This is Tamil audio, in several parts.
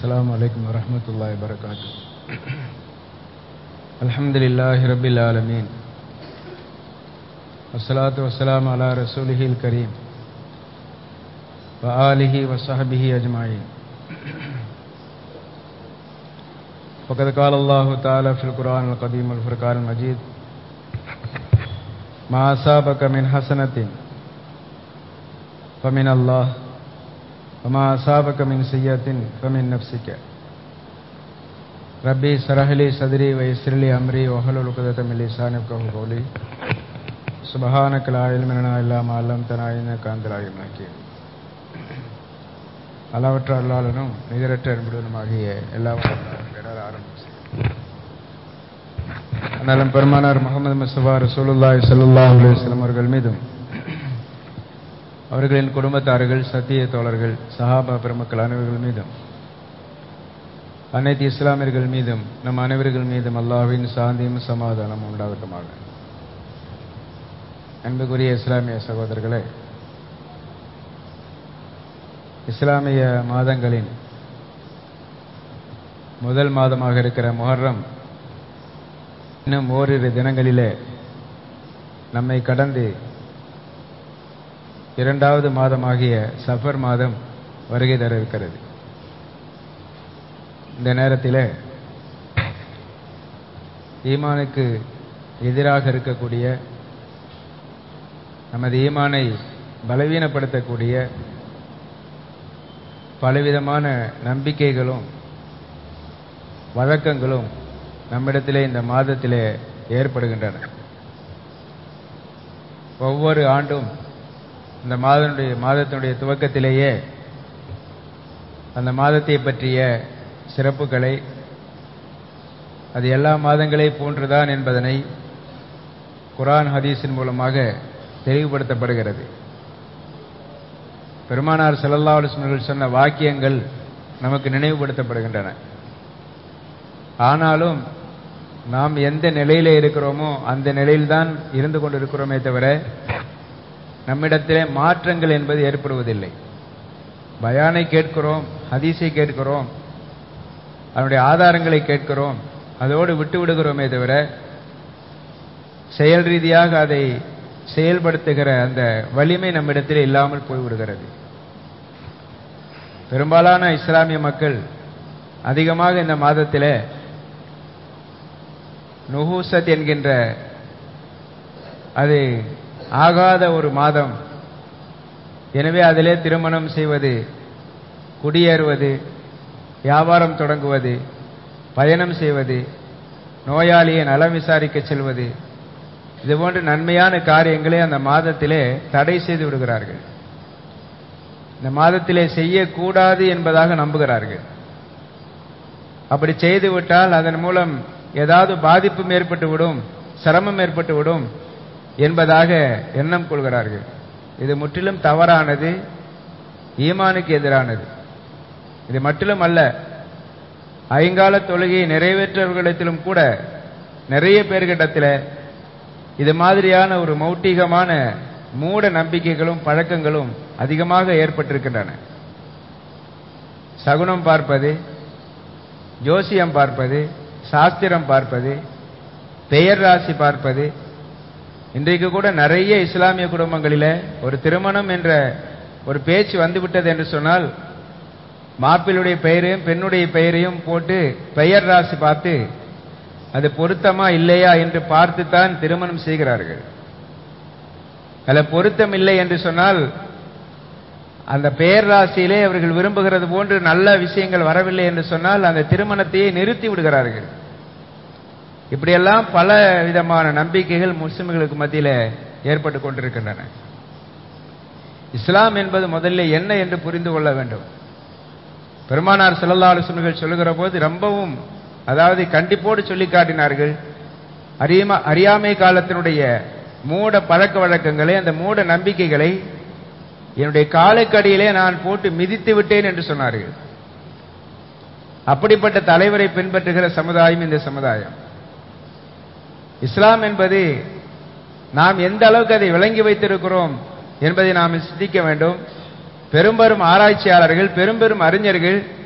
السلام عليكم ورحمة الله وبركاته الحمد لله رب العالمين والصلاة والسلام على رسوله الكريم وآله وصحبه أجمعين وقد قال الله تعالى في القرآن القديم والفرقان المجيد ما أصابك من حسنة فمن الله وما أصابك من سيئة فمن نفسك ربي اشرح لي صدري ويسر لي أمري واحلل عقدة من لساني يفقهوا قولي سبحانك لا علم لنا إلا ما علمتنا إنك أنت العليم الحكيم அளவற்ற அல்லாளனும் நிகரற்ற அன்புடனுமாகிய எல்லா ஆரம்பிச்சு அண்ணாலும் பெருமானார் முகமது முஸ்தபா ரசூலுல்லாய் சல்லாஹ் அலுவலம் அவர்கள் மீதும் அவர்களின் குடும்பத்தார்கள் சத்திய தோழர்கள் சஹாபா பெருமக்கள் அனைவர்கள் மீதும் அனைத்து இஸ்லாமியர்கள் மீதும் நம் அனைவர்கள் மீதும் அல்லாஹ்வின் சாந்தியும் சமாதானம் உண்டாகட்டுமாக அன்புக்குரிய இஸ்லாமிய சகோதரர்களே இஸ்லாமிய மாதங்களின் முதல் மாதமாக இருக்கிற முஹர்ரம் இன்னும் ஓரிரு தினங்களிலே நம்மை கடந்து இரண்டாவது மாதமாகிய சஃபர் மாதம் வருகை தர இருக்கிறது இந்த நேரத்தில் ஈமானுக்கு எதிராக இருக்கக்கூடிய நமது ஈமானை பலவீனப்படுத்தக்கூடிய பலவிதமான நம்பிக்கைகளும் வழக்கங்களும் நம்மிடத்திலே இந்த மாதத்திலே ஏற்படுகின்றன ஒவ்வொரு ஆண்டும் இந்த மாதனுடைய மாதத்தினுடைய துவக்கத்திலேயே அந்த மாதத்தை பற்றிய சிறப்புகளை அது எல்லா மாதங்களை போன்றுதான் என்பதனை குரான் ஹதீஸின் மூலமாக தெளிவுபடுத்தப்படுகிறது பெருமானார் செல்லல்லா அலுவலர்கள் சொன்ன வாக்கியங்கள் நமக்கு நினைவுபடுத்தப்படுகின்றன ஆனாலும் நாம் எந்த நிலையில இருக்கிறோமோ அந்த நிலையில்தான் இருந்து கொண்டிருக்கிறோமே தவிர நம்மிடத்திலே மாற்றங்கள் என்பது ஏற்படுவதில்லை பயானை கேட்கிறோம் ஹதீஸை கேட்கிறோம் அதனுடைய ஆதாரங்களை கேட்கிறோம் அதோடு விட்டு விடுகிறோமே தவிர செயல் ரீதியாக அதை செயல்படுத்துகிற அந்த வலிமை நம்மிடத்தில் இல்லாமல் போய்விடுகிறது பெரும்பாலான இஸ்லாமிய மக்கள் அதிகமாக இந்த மாதத்தில் நுஹூசத் என்கின்ற அது ஆகாத ஒரு மாதம் எனவே அதிலே திருமணம் செய்வது குடியேறுவது வியாபாரம் தொடங்குவது பயணம் செய்வது நோயாளியை நலம் விசாரிக்க செல்வது இதுபோன்ற நன்மையான காரியங்களை அந்த மாதத்திலே தடை செய்து விடுகிறார்கள் இந்த மாதத்திலே செய்யக்கூடாது என்பதாக நம்புகிறார்கள் அப்படி செய்து விட்டால் அதன் மூலம் ஏதாவது பாதிப்பும் ஏற்பட்டுவிடும் சிரமம் ஏற்பட்டுவிடும் என்பதாக எண்ணம் கொள்கிறார்கள் இது முற்றிலும் தவறானது ஈமானுக்கு எதிரானது இது மட்டிலும் அல்ல ஐங்கால தொழுகையை நிறைவேற்றவர்களிடத்திலும் கூட நிறைய பேர்கிட்டத்தில் இது மாதிரியான ஒரு மௌட்டிகமான மூட நம்பிக்கைகளும் பழக்கங்களும் அதிகமாக ஏற்பட்டிருக்கின்றன சகுனம் பார்ப்பது ஜோசியம் பார்ப்பது சாஸ்திரம் பார்ப்பது பெயர் ராசி பார்ப்பது இன்றைக்கு கூட நிறைய இஸ்லாமிய குடும்பங்களில் ஒரு திருமணம் என்ற ஒரு பேச்சு வந்துவிட்டது என்று சொன்னால் மாப்பிளுடைய பெயரையும் பெண்ணுடைய பெயரையும் போட்டு பெயர் ராசி பார்த்து அது பொருத்தமா இல்லையா என்று பார்த்துத்தான் திருமணம் செய்கிறார்கள் அதில் பொருத்தம் இல்லை என்று சொன்னால் அந்த பெயர் ராசியிலே அவர்கள் விரும்புகிறது போன்று நல்ல விஷயங்கள் வரவில்லை என்று சொன்னால் அந்த திருமணத்தையே நிறுத்தி விடுகிறார்கள் இப்படியெல்லாம் பல விதமான நம்பிக்கைகள் முஸ்லிம்களுக்கு மத்தியில் ஏற்பட்டு கொண்டிருக்கின்றன இஸ்லாம் என்பது முதல்ல என்ன என்று புரிந்து கொள்ள வேண்டும் பெருமானார் செல்லல்லா அலுவலர்கள் சொல்லுகிற போது ரொம்பவும் அதாவது கண்டிப்போடு சொல்லி காட்டினார்கள் அறியமா அறியாமை காலத்தினுடைய மூட பழக்க வழக்கங்களை அந்த மூட நம்பிக்கைகளை என்னுடைய காலைக்கடியிலே நான் போட்டு மிதித்து விட்டேன் என்று சொன்னார்கள் அப்படிப்பட்ட தலைவரை பின்பற்றுகிற சமுதாயம் இந்த சமுதாயம் இஸ்லாம் என்பது நாம் எந்த அளவுக்கு அதை விளங்கி வைத்திருக்கிறோம் என்பதை நாம் சிந்திக்க வேண்டும் பெரும்பெரும் ஆராய்ச்சியாளர்கள் பெரும்பெரும் அறிஞர்கள்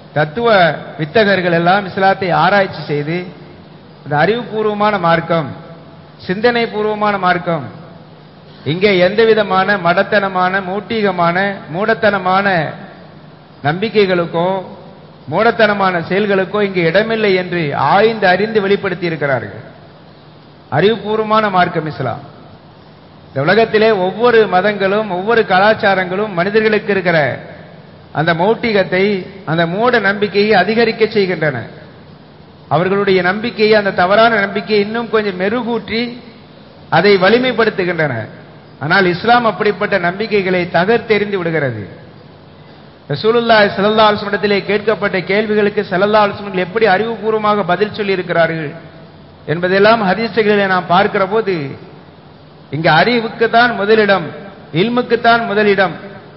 தத்துவ வித்தகர்கள் எல்லாம் இஸ்லாத்தை ஆராய்ச்சி செய்து அது அறிவுபூர்வமான மார்க்கம் சிந்தனை பூர்வமான மார்க்கம் இங்கே எந்த விதமான மடத்தனமான மூட்டீகமான மூடத்தனமான நம்பிக்கைகளுக்கோ மூடத்தனமான செயல்களுக்கோ இங்கே இடமில்லை என்று ஆய்ந்து அறிந்து வெளிப்படுத்தி இருக்கிறார்கள் அறிவுபூர்வமான மார்க்கம் இஸ்லாம் இந்த உலகத்திலே ஒவ்வொரு மதங்களும் ஒவ்வொரு கலாச்சாரங்களும் மனிதர்களுக்கு இருக்கிற அந்த மௌட்டிகத்தை அந்த மூட நம்பிக்கையை அதிகரிக்க செய்கின்றன அவர்களுடைய நம்பிக்கையை அந்த தவறான நம்பிக்கையை இன்னும் கொஞ்சம் மெருகூற்றி அதை வலிமைப்படுத்துகின்றன ஆனால் இஸ்லாம் அப்படிப்பட்ட நம்பிக்கைகளை தகர்த்தெறிந்து விடுகிறது ரசூலுல்லா சல்லல்லா அலுவலத்திலே கேட்கப்பட்ட கேள்விகளுக்கு சல்லல்லா அலுவலங்கள் எப்படி அறிவுபூர்வமாக பதில் சொல்லி இருக்கிறார்கள் என்பதெல்லாம் ஹதீசுகளிலே நாம் பார்க்கிற போது இங்க அறிவுக்கு தான் முதலிடம் இல்முக்குத்தான் முதலிடம்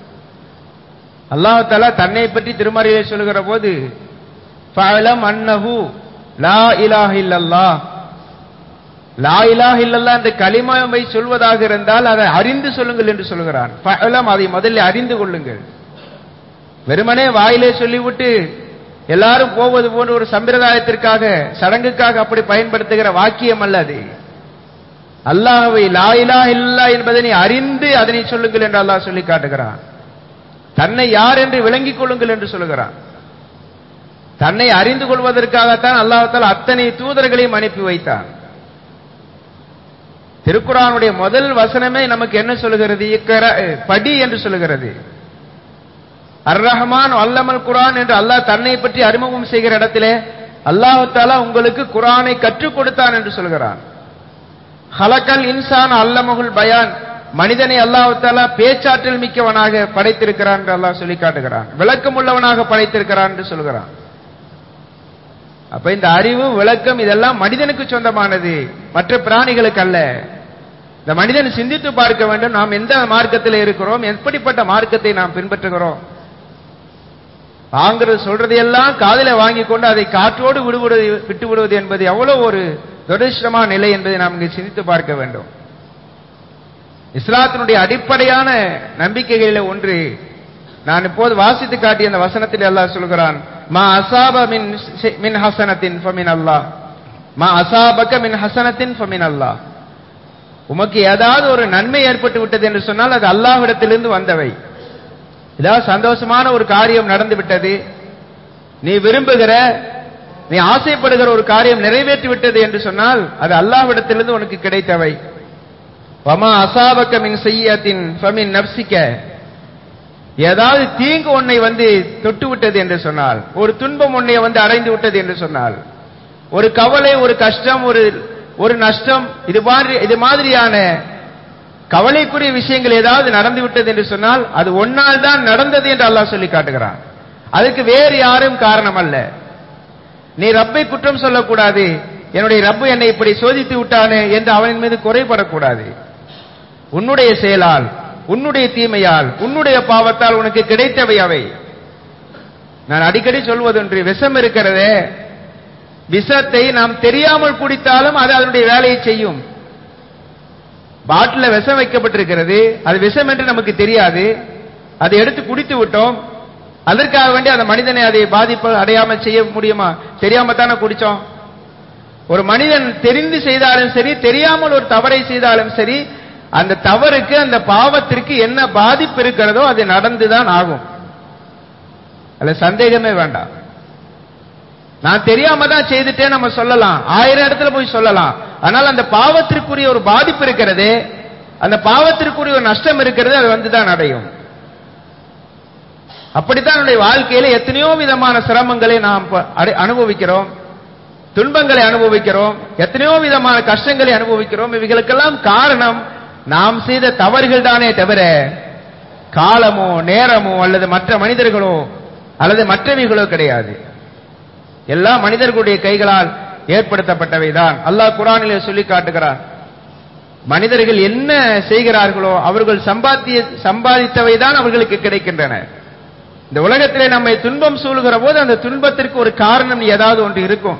அல்லாஹாலா தன்னை பற்றி திருமறையிலே சொல்லுகிற போது ஃபஅலம் அன்னஹு லா இலாஹ இல்லல்லாஹ் லா இலாஹ இல்லல்லாஹ் என்ற கலிமாவை சொல்வதாக இருந்தால் அதை அறிந்து சொல்லுங்கள் என்று சொல்கிறான் ஃபஅலம் அதை முதல்ல அறிந்து கொள்ளுங்கள் வெறுமனே வாயிலே சொல்லிவிட்டு எல்லாரும் போவது போன்ற ஒரு சம்பிரதாயத்திற்காக சடங்குக்காக அப்படி பயன்படுத்துகிற வாக்கியம் அல்ல அது அல்லாஹ்வை லா இலாஹ இல்லா என்பதை நீ அறிந்து அதனை சொல்லுங்கள் என்று அல்லாஹ் சொல்லி காட்டுகிறான் தன்னை யார் என்று விளங்கிக் கொள்ளுங்கள் என்று சொல்லுகிறான் தன்னை அறிந்து கொள்வதற்காகத்தான் அல்லாஹால அத்தனை தூதர்களையும் அனுப்பி வைத்தான் திருக்குறானுடைய முதல் வசனமே நமக்கு என்ன சொல்லுகிறது இக்கர படி என்று சொல்லுகிறது அர் ரஹ்மான் அல்லமல் குரான் என்று அல்லாஹ் தன்னை பற்றி அறிமுகம் செய்கிற இடத்திலே அல்லாஹு தாலா உங்களுக்கு குரானை கற்றுக் கொடுத்தான் என்று சொல்கிறான் ஹலக்கல் இன்சான் அல்லமகுல் பயான் மனிதனை அல்லாஹு தாலா பேச்சாற்றல் மிக்கவனாக படைத்திருக்கிறான் என்று அல்லாஹ் சொல்லி காட்டுகிறான் விளக்கம் உள்ளவனாக படைத்திருக்கிறான் என்று சொல்கிறான் அப்ப இந்த அறிவு விளக்கம் இதெல்லாம் மனிதனுக்கு சொந்தமானது மற்ற பிராணிகளுக்கு அல்ல இந்த மனிதன் சிந்தித்து பார்க்க வேண்டும் நாம் எந்த மார்க்கத்தில் இருக்கிறோம் எப்படிப்பட்ட மார்க்கத்தை நாம் பின்பற்றுகிறோம் வாங்குறது சொல்றதையெல்லாம் காதில வாங்கி கொண்டு அதை காற்றோடு விடுவிடுவது விட்டு விடுவது என்பது எவ்வளவு ஒரு துரதிருஷ்டமான நிலை என்பதை நாம் இங்கு சிந்தித்து பார்க்க வேண்டும் இஸ்லாத்தினுடைய அடிப்படையான நம்பிக்கைகளில் ஒன்று நான் இப்போது வாசித்து காட்டிய அந்த வசனத்தில் அல்லாஹ் சொல்கிறான் மா அசாப மின் மின் ஹசனத்தின் ஃபமின் அல்லாஹ் மா அசாபக மின் ஹசனத்தின் ஃபமின் அல்லாஹ் உமக்கு ஏதாவது ஒரு நன்மை ஏற்பட்டு விட்டது என்று சொன்னால் அது அல்லாஹ்விடத்திலிருந்து வந்தவை ஏதாவது சந்தோஷமான ஒரு காரியம் நடந்து விட்டது நீ விரும்புகிற நீ ஆசைப்படுகிற ஒரு காரியம் நிறைவேற்றி விட்டது என்று சொன்னால் அது அல்லாஹ்விடத்திலிருந்து உனக்கு கிடைத்தவை வமா அசாபக்க மின் செய்யத்தின் ஃபமின் நப்சிக்க ஏதாவது தீங்கு உன்னை வந்து தொட்டு விட்டது என்று சொன்னால் ஒரு துன்பம் உன்னை வந்து அடைந்து விட்டது என்று சொன்னால் ஒரு கவலை ஒரு கஷ்டம் ஒரு ஒரு நஷ்டம் இது மாதிரி இது மாதிரியான கவலைக்குரிய விஷயங்கள் ஏதாவது நடந்து விட்டது என்று சொன்னால் அது ஒன்னால் தான் நடந்தது என்று அல்லாஹ் சொல்லி காட்டுகிறான் அதுக்கு வேறு யாரும் காரணம் அல்ல நீ ரப்பை குற்றம் சொல்லக்கூடாது என்னுடைய ரப்பு என்னை இப்படி சோதித்து விட்டானே என்று அவனின் மீது குறைபடக்கூடாது உன்னுடைய செயலால் உன்னுடைய தீமையால் உன்னுடைய பாவத்தால் உனக்கு கிடைத்தவை அவை நான் அடிக்கடி சொல்வதொன்று விஷம் இருக்கிறதே விஷத்தை நாம் தெரியாமல் குடித்தாலும் அது அதனுடைய வேலையை செய்யும் பாட்டில விஷம் வைக்கப்பட்டிருக்கிறது அது விஷம் என்று நமக்கு தெரியாது அதை எடுத்து குடித்து விட்டோம் அதற்காக வேண்டி அந்த மனிதனை அதை பாதிப்பு அடையாமல் செய்ய முடியுமா தெரியாம தானே குடிச்சோம் ஒரு மனிதன் தெரிந்து செய்தாலும் சரி தெரியாமல் ஒரு தவறை செய்தாலும் சரி அந்த தவறுக்கு அந்த பாவத்திற்கு என்ன பாதிப்பு இருக்கிறதோ அது நடந்துதான் ஆகும் அதுல சந்தேகமே வேண்டாம் நான் தெரியாம தான் செய்துட்டேன் நம்ம சொல்லலாம் ஆயிரம் இடத்துல போய் சொல்லலாம் ஆனால் அந்த பாவத்திற்குரிய ஒரு பாதிப்பு இருக்கிறது அந்த பாவத்திற்குரிய ஒரு நஷ்டம் இருக்கிறது அது வந்துதான் அடையும் அப்படித்தான் நம்முடைய வாழ்க்கையில எத்தனையோ விதமான சிரமங்களை நாம் அனுபவிக்கிறோம் துன்பங்களை அனுபவிக்கிறோம் எத்தனையோ விதமான கஷ்டங்களை அனுபவிக்கிறோம் இவைகளுக்கெல்லாம் காரணம் நாம் செய்த தவறுகள் தானே தவிர காலமோ நேரமோ அல்லது மற்ற மனிதர்களோ அல்லது மற்றவைகளோ கிடையாது எல்லா மனிதர்களுடைய கைகளால் ஏற்படுத்தப்பட்டவைதான் அல்லாஹ் குரானிலே சொல்லி காட்டுகிறான் மனிதர்கள் என்ன செய்கிறார்களோ அவர்கள் சம்பாத்திய சம்பாதித்தவை தான் அவர்களுக்கு கிடைக்கின்றன இந்த உலகத்திலே நம்மை துன்பம் சூழுகிற போது அந்த துன்பத்திற்கு ஒரு காரணம் ஏதாவது ஒன்று இருக்கும்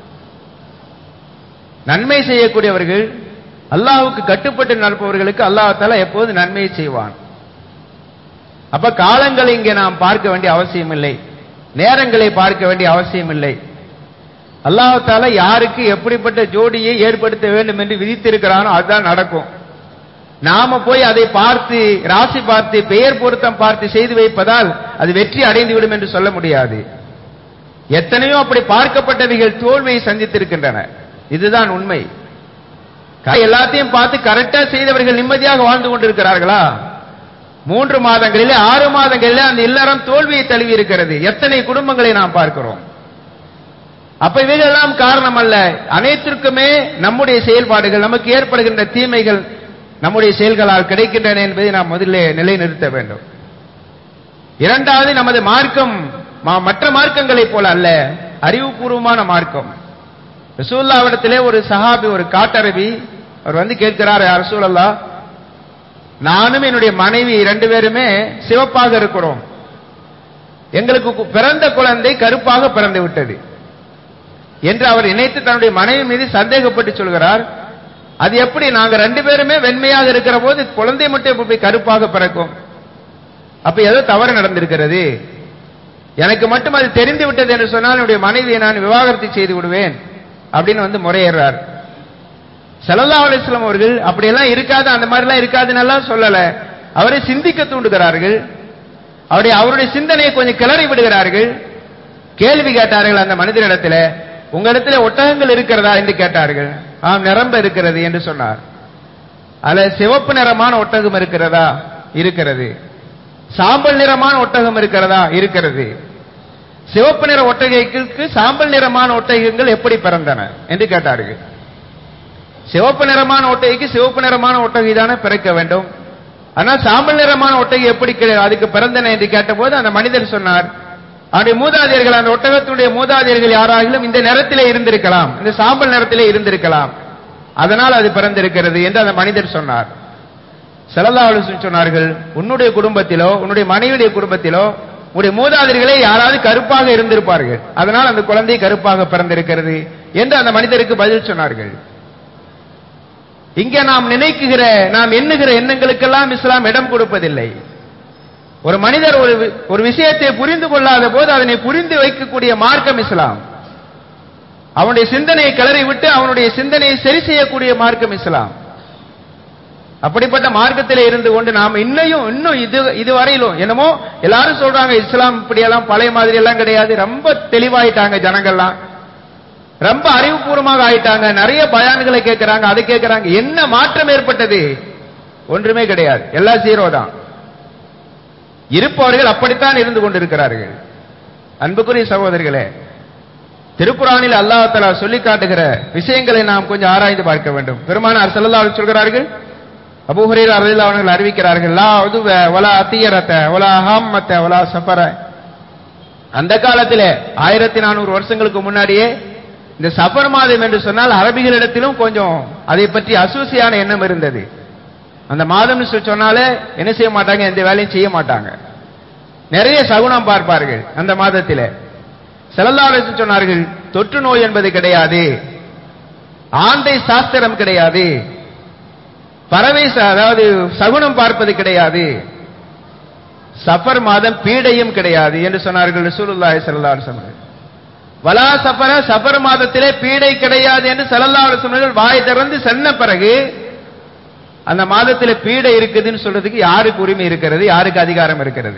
நன்மை செய்யக்கூடியவர்கள் அல்லாஹுக்கு கட்டுப்பட்டு நடப்பவர்களுக்கு அல்லாஹால எப்போது நன்மையை செய்வான் அப்ப காலங்களை இங்கே நாம் பார்க்க வேண்டிய அவசியம் இல்லை நேரங்களை பார்க்க வேண்டிய அவசியம் இல்லை அல்லாஹால யாருக்கு எப்படிப்பட்ட ஜோடியை ஏற்படுத்த வேண்டும் என்று விதித்திருக்கிறானோ அதுதான் நடக்கும் நாம போய் அதை பார்த்து ராசி பார்த்து பெயர் பொருத்தம் பார்த்து செய்து வைப்பதால் அது வெற்றி அடைந்து விடும் என்று சொல்ல முடியாது எத்தனையோ அப்படி பார்க்கப்பட்டவைகள் தோல்வியை சந்தித்திருக்கின்றன இதுதான் உண்மை க- எல்லாத்தையும் பார்த்து கரெக்டா செய்தவர்கள் நிம்மதியாக வாழ்ந்து கொண்டிருக்கிறார்களா மூன்று மாதங்களிலே ஆறு மாதங்களிலே அந்த இல்லறம் தோல்வியை தழுவி இருக்கிறது எத்தனை குடும்பங்களை நாம் பார்க்கிறோம் அப்ப இவைகளெல்லாம் காரணம் அல்ல அனைத்திற்குமே நம்முடைய செயல்பாடுகள் நமக்கு ஏற்படுகின்ற தீமைகள் நம்முடைய செயல்களால் கிடைக்கின்றன என்பதை நாம் முதல்ல நிலைநிறுத்த வேண்டும் இரண்டாவது நமது மார்க்கம் மா- மற்ற மார்க்கங்களைப் போல அல்ல அறிவுபூர்வமான மார்க்கம் ரசூல்லாவிடத்திலே ஒரு சஹாபி ஒரு காட்டரபி அவர் வந்து கேட்கிறார் "யா ரசூலல்லா நானும் என்னுடைய மனைவி ரெண்டு பேருமே சிவப்பாக இருக்கிறோம் எங்களுக்கு கு- பிறந்த குழந்தை கருப்பாக பிறந்து விட்டது என்று அவர் நினைத்து தன்னுடைய மனைவி மீது சந்தேகப்பட்டு சொல்கிறார் அது எப்படி நாங்க ரெண்டு பேருமே வெண்மையாக இருக்கிற போது குழந்தை மட்டும் எப்படி கருப்பாக பிறக்கும் அப்ப ஏதோ தவறு நடந்திருக்கிறது எனக்கு மட்டும் அது தெரிந்து விட்டது என்று சொன்னால் என்னுடைய மனைவியை நான் விவாகரத்து செய்து விடுவேன் அப்படின்னு வந்து முறையிடுறார் சல்லல்லா அலிஸ்லாம் அவர்கள் அப்படியெல்லாம் இருக்காது அந்த மாதிரிலாம் இருக்காதுன்னெல்லாம் சொல்லல அவரை சிந்திக்க தூண்டுகிறார்கள் அவருடைய அவருடைய சிந்தனையை கொஞ்சம் கிளறி விடுகிறார்கள் கேள்வி கேட்டார்கள் அந்த மனிதனிடத்தில் உங்களிடத்துல ஒட்டகங்கள் இருக்கிறதா என்று கேட்டார்கள் ஆம் நிரம்ப இருக்கிறது என்று சொன்னார் அதுல சிவப்பு நிறமான ஒட்டகம் இருக்கிறதா இருக்கிறது சாம்பல் நிறமான ஒட்டகம் இருக்கிறதா இருக்கிறது சிவப்பு நிற ஒட்டகைக்கு சாம்பல் நிறமான ஒட்டகங்கள் எப்படி பிறந்தன என்று கேட்டார்கள் சிவப்பு நிறமான ஒட்டகைக்கு சிவப்பு நிறமான ஒட்டகை தானே பிறக்க வேண்டும் ஆனால் சாம்பல் நிறமான ஒட்டகை எப்படி கிடை- அதுக்கு பிறந்தன என்று கேட்டபோது அந்த மனிதர் சொன்னார் அவருடைய மூதாதையர்கள் அந்த ஒட்டகத்துடைய மூதாதையர்கள் யாராகிலும் இந்த நிறத்திலே இருந்திருக்கலாம் இந்த சாம்பல் நிறத்திலே இருந்திருக்கலாம் அதனால் அது பிறந்திருக்கிறது என்று அந்த மனிதர் சொன்னார் செல்லல்லா அலிஸ்லம் சொன்னார்கள் உன்னுடைய குடும்பத்திலோ உன்னுடைய மனைவியுடைய குடும்பத்திலோ உன்னுடைய மூதாதையர்களே யாராவது கருப்பாக இருந்திருப்பார்கள் அதனால் அந்த குழந்தை கருப்பாக பிறந்திருக்கிறது என்று அந்த மனிதருக்கு பதில் சொன்னார்கள் இங்கே நாம் நினைக்குகிற நாம் எண்ணுகிற எண்ணங்களுக்கெல்லாம் இஸ்லாம் இடம் கொடுப்பதில்லை ஒரு மனிதர் ஒரு வி- ஒரு விஷயத்தை புரிந்து கொள்ளாத போது அதனை புரிந்து வைக்கக்கூடிய மார்க்கம் இஸ்லாம் அவனுடைய சிந்தனையை கிளறி விட்டு அவனுடைய சிந்தனையை சரி செய்யக்கூடிய மார்க்கம் இஸ்லாம் அப்படிப்பட்ட மார்க்கத்திலே இருந்து கொண்டு நாம் இன்னையும் இன்னும் இது இதுவரையிலும் என்னமோ எல்லாரும் சொல்றாங்க இஸ்லாம் இப்படியெல்லாம் பழைய மாதிரி எல்லாம் கிடையாது ரொம்ப தெளிவாயிட்டாங்க ஜனங்கள்லாம் ரொம்ப அறிவுபூர்வமாக ஆயிட்டாங்க நிறைய பயான்களை கேட்கறாங்க அதை கேட்கறாங்க என்ன மாற்றம் ஏற்பட்டது ஒன்றுமே கிடையாது எல்லாம் ஜீரோ தான் இருப்பவர்கள் அப்படித்தான் இருந்து கொண்டிருக்கிறார்கள் அன்புக்குரிய சகோதரிகளே திருக்குறானில் அல்லாஹ் தஆலா சொல்லி காட்டுகிற விஷயங்களை நாம் கொஞ்சம் ஆராய்ந்து பார்க்க வேண்டும் பெருமானார் ஸல்லல்லாஹு அலைஹி சொல்கிறார்கள் அபூ ஹுரைரா ரலியல்லாஹு அன்ஹு அவர்கள் அறிவிக்கிறார்கள் லா உதுவ வலா அத்தியரத வலா ஹாம்மத வலா சஃபர அந்த காலத்திலே ஆயிரத்தி நானூறு வருஷங்களுக்கு முன்னாடியே இந்த சஃபர் மாதம் என்று சொன்னால் அரபிகளிடத்திலும் கொஞ்சம் அதை பற்றி அசூசியான எண்ணம் இருந்தது அந்த மாதம்னு சொல்லி சொன்னாலே என்ன செய்ய மாட்டாங்க எந்த வேலையும் செய்ய மாட்டாங்க நிறைய சகுனம் பார்ப்பார்கள் அந்த மாதத்திலே செல்லல்லாரசு சொன்னார்கள் தொற்று நோய் என்பது கிடையாது ஆந்தை சாஸ்திரம் கிடையாது பறவை ச- அதாவது சகுனம் பார்ப்பது கிடையாது சஃபர் மாதம் பீடையும் கிடையாது என்று சொன்னார்கள் ரசூலுல்லாஹி ஸல்லல்லாஹு அலைஹி வஸல்லம் வலா சஃபர சஃபர் மாதத்திலே பீடை கிடையாது என்று ஸல்லல்லாஹு அலைஹி வஸல்லம் வாய் திறந்து சொன்ன பிறகு அந்த மாதத்திலே பீடை இருக்குதுன்னு சொல்றதுக்கு யாருக்கு உரிமை இருக்கிறது யாருக்கு அதிகாரம் இருக்கிறது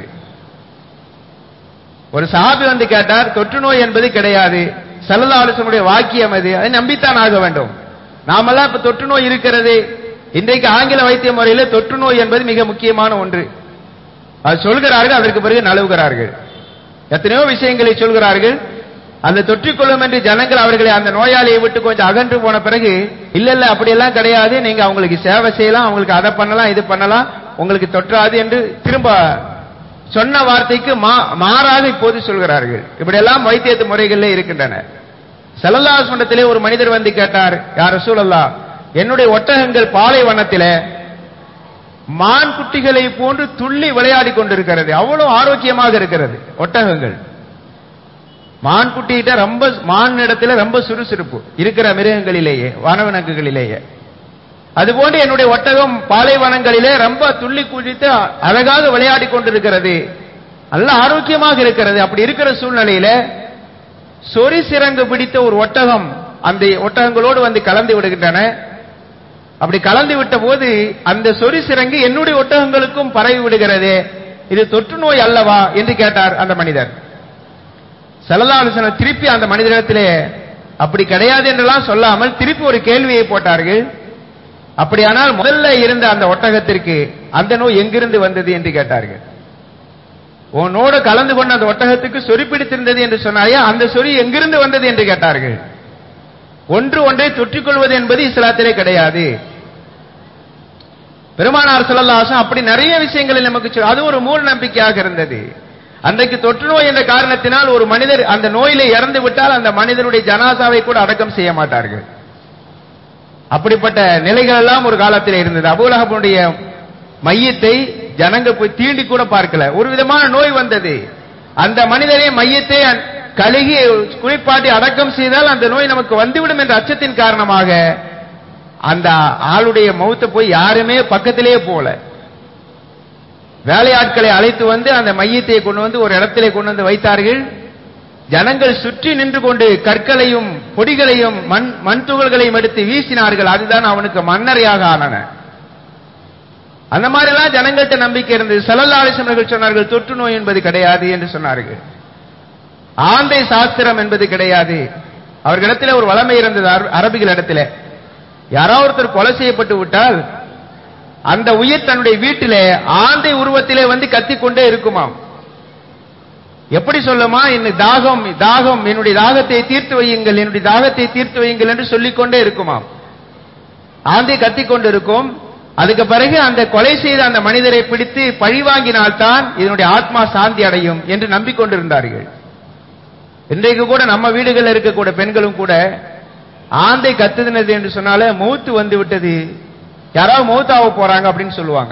ஒரு சஹாபி வந்து கேட்டார் தொற்று நோய் என்பது கிடையாது ஸல்லல்லாஹு அலைஹி வஸல்லம் வாக்கியம் அது அதை நம்பித்தான் ஆக வேண்டும் நாமெல்லாம் இப்ப தொற்று நோய் இருக்கிறது இன்றைக்கு ஆங்கில வைத்திய முறையில் தொற்று நோய் என்பது மிக முக்கியமான ஒன்று அது சொல்கிறார்கள் அதற்கு பிறகு நழுவுகிறார்கள் எத்தனையோ விஷயங்களை சொல்கிறார்கள் அந்த தொற்றிக்கொள்ளும் என்று ஜனங்கள் அவர்களை அந்த நோயாளியை விட்டு கொஞ்சம் அகன்று போன பிறகு இல்ல இல்ல அப்படியெல்லாம் கிடையாது நீங்க அவங்களுக்கு சேவை செய்யலாம் அவங்களுக்கு அதை பண்ணலாம் இது பண்ணலாம் உங்களுக்கு தொற்றாது என்று திரும்ப சொன்ன வார்த்தைக்கு மா- மாறாக இப்போது சொல்கிறார்கள் இப்படியெல்லாம் வைத்தியத்து முறைகளிலே இருக்கின்றன செல்லல்லாசுண்டத்திலே ஒரு மனிதர் வந்து கேட்டார் யார் சூழல்லா என்னுடைய ஒட்டகங்கள் பாலைவனத்திலே மான் குட்டிகளை போன்று துள்ளி விளையாடி கொண்டிருக்கிறது அவ்வளவு ஆரோக்கியமாக இருக்கிறது ஒட்டகங்கள் மான் குட்டிகிட்ட ரொம்ப மான் இடத்துல ரொம்ப சுறுசுறுப்பு இருக்கிற மிருகங்களிலேயே வனவிலங்குகளிலேயே அதுபோன்று என்னுடைய ஒட்டகம் பாலைவனங்களிலே ரொம்ப துள்ளி குதித்து அழகாக விளையாடி கொண்டிருக்கிறது நல்ல ஆரோக்கியமாக இருக்கிறது அப்படி இருக்கிற சூழ்நிலையில சொறி சிறங்கு பிடித்த ஒரு ஒட்டகம் அந்த ஒட்டகங்களோடு வந்து கலந்து விடுகின்றன அப்படி கலந்து விட்ட போது அந்த சொறி சிறங்கு என்னுடைய ஒட்டகங்களுக்கும் பரவி விடுகிறது இது தொற்று நோய் அல்லவா என்று கேட்டார் அந்த மனிதர் செல்லல்லாசன திருப்பி அந்த மனிதரிடத்திலே அப்படி கிடையாது என்றெல்லாம் சொல்லாமல் திருப்பி ஒரு கேள்வியை போட்டார்கள் அப்படியானால் முதல்ல இருந்த அந்த ஒட்டகத்திற்கு அந்த நோய் எங்கிருந்து வந்தது என்று கேட்டார்கள் உன்னோடு கலந்து கொண்ட அந்த ஒட்டகத்துக்கு சொறி பிடித்திருந்தது என்று சொன்னாயே அந்த சொறி எங்கிருந்து வந்தது என்று கேட்டார்கள் ஒன்று ஒன்றை தொற்றிக்கொள்வது என்பது இஸ்லாத்திலே கிடையாது பெருமானார் ஸல்லல்லாஹு அப்படி நிறைய விஷயங்களில் நமக்கு சொல்- அது ஒரு மூட நம்பிக்கையாக இருந்தது அன்றைக்கு தொற்று நோய் என்ற காரணத்தினால் ஒரு மனிதர் அந்த நோயில இறந்து விட்டால் அந்த மனிதனுடைய ஜனாசாவை கூட அடக்கம் செய்ய மாட்டார்கள் அப்படிப்பட்ட நிலைகள் எல்லாம் ஒரு காலத்தில் இருந்தது அபூலகபனுடைய மையத்தை ஜனங்க போய் தீண்டி கூட பார்க்கல ஒரு விதமான நோய் வந்தது அந்த மனிதரை மையத்தை அ- கழுகி குளிப்பாட்டி அடக்கம் செய்தால் அந்த நோய் நமக்கு வந்துவிடும் என்ற அச்சத்தின் காரணமாக அந்த ஆளுடைய மௌத்தை போய் யாருமே பக்கத்திலேயே போல வேலையாட்களை அழைத்து வந்து அந்த மையத்தை கொண்டு வந்து ஒரு இடத்திலே கொண்டு வந்து வைத்தார்கள் ஜனங்கள் சுற்றி நின்று கொண்டு கற்களையும் பொடிகளையும் மண் மண் துகள்களையும் எடுத்து வீசினார்கள் அதுதான் அவனுக்கு மன்னரையாக ஆனன அந்த மாதிரி எல்லாம் ஜனங்கள்ட்ட நம்பிக்கை இருந்தது செலல்லாலிசமர்கள் சொன்னார்கள் தொற்று நோய் என்பது கிடையாது என்று சொன்னார்கள் ஆந்தை சாஸ்திரம் என்பது கிடையாது அவர்களிடத்தில் ஒரு வளமை இருந்தது அர- அரபிகளிடத்தில் யாரோ ஒருத்தர் கொலை செய்யப்பட்டு விட்டால் அந்த உயிர் தன்னுடைய வீட்டிலே ஆந்தை உருவத்திலே வந்து கத்திக்கொண்டே இருக்குமாம் எப்படி சொல்லுமா என்ன தாகம் தாகம் என்னுடைய தாகத்தை தீர்த்து வையுங்கள் என்னுடைய தாகத்தை தீர்த்து வையுங்கள் என்று சொல்லிக்கொண்டே இருக்குமாம் ஆந்தை கத்திக்கொண்டு இருக்கும் அதுக்கு பிறகு அந்த கொலை செய்த அந்த மனிதரை பிடித்து பழிவாங்கினால்தான் இதனுடைய ஆத்மா சாந்தி அடையும் என்று நம்பிக்கொண்டிருந்தார்கள் இன்றைக்கு கூட நம்ம வீடுகளில் இருக்கக்கூடிய பெண்களும் கூட ஆந்தை கத்துதினது என்று சொன்னாலே மௌத்து வந்து விட்டது யாராவது மௌத்தாக போறாங்க அப்படின்னு சொல்லுவாங்க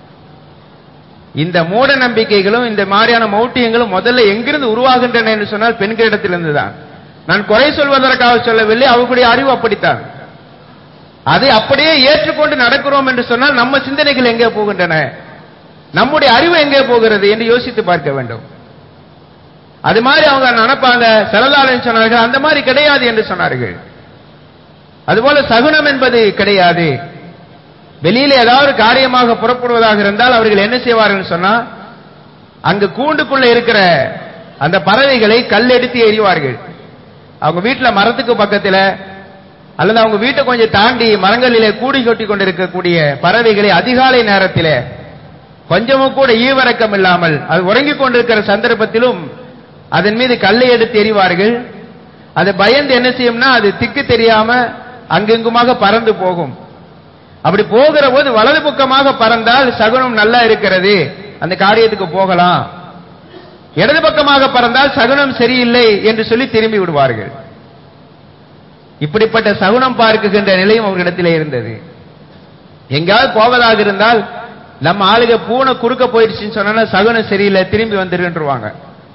இந்த மூட நம்பிக்கைகளும் இந்த மாதிரியான மௌட்டியங்களும் முதல்ல எங்கிருந்து உருவாகின்றன என்று சொன்னால் பெண்களிடத்திலிருந்து தான் நான் குறை சொல்வதற்காக சொல்லவில்லை அவர்களுடைய அறிவு அப்படித்தான் அதை அப்படியே ஏற்றுக்கொண்டு நடக்கிறோம் என்று சொன்னால் நம்ம சிந்தனைகள் எங்கே போகின்றன நம்முடைய அறிவு எங்கே போகிறது என்று யோசித்து பார்க்க வேண்டும் அது மாதிரி அவங்க நினைப்பாங்க செலலாளன் சொன்னார்கள் அந்த மாதிரி கிடையாது என்று சொன்னார்கள் அதுபோல சகுனம் என்பது கிடையாது வெளியில ஏதாவது ஒரு காரியமாக புறப்படுவதாக இருந்தால் அவர்கள் என்ன செய்வார்கள் சொன்னா அங்கு கூண்டுக்குள்ள இருக்கிற அந்த பறவைகளை கல் எடுத்து எறிவார்கள் அவங்க வீட்டுல மரத்துக்கு பக்கத்துல அல்லது அவங்க வீட்டை கொஞ்சம் தாண்டி மரங்களிலே கூடி கொட்டி கொண்டிருக்கக்கூடிய பறவைகளை அதிகாலை நேரத்திலே கொஞ்சமும் கூட ஈவரக்கம் இல்லாமல் அது உறங்கிக் கொண்டிருக்கிற சந்தர்ப்பத்திலும் அதன் மீது கல்லை எடுத்து எறிவார்கள் அது பயந்து என்ன செய்யும்னா அது திக்கு தெரியாம அங்கெங்குமாக பறந்து போகும் அப்படி போகிற போது வலது பக்கமாக பறந்தால் சகுனம் நல்லா இருக்கிறது அந்த காரியத்துக்கு போகலாம் இடது பக்கமாக பறந்தால் சகுனம் சரியில்லை என்று சொல்லி திரும்பி விடுவார்கள் இப்படிப்பட்ட சகுனம் பார்க்குகின்ற நிலையும் அவர்களிடத்திலே இருந்தது எங்கேயாவது போவதாக இருந்தால் நம்ம ஆளுக பூனை குறுக்க போயிடுச்சுன்னு சொன்னா சகுனம் சரியில்லை திரும்பி வந்துருன்றுவாங்க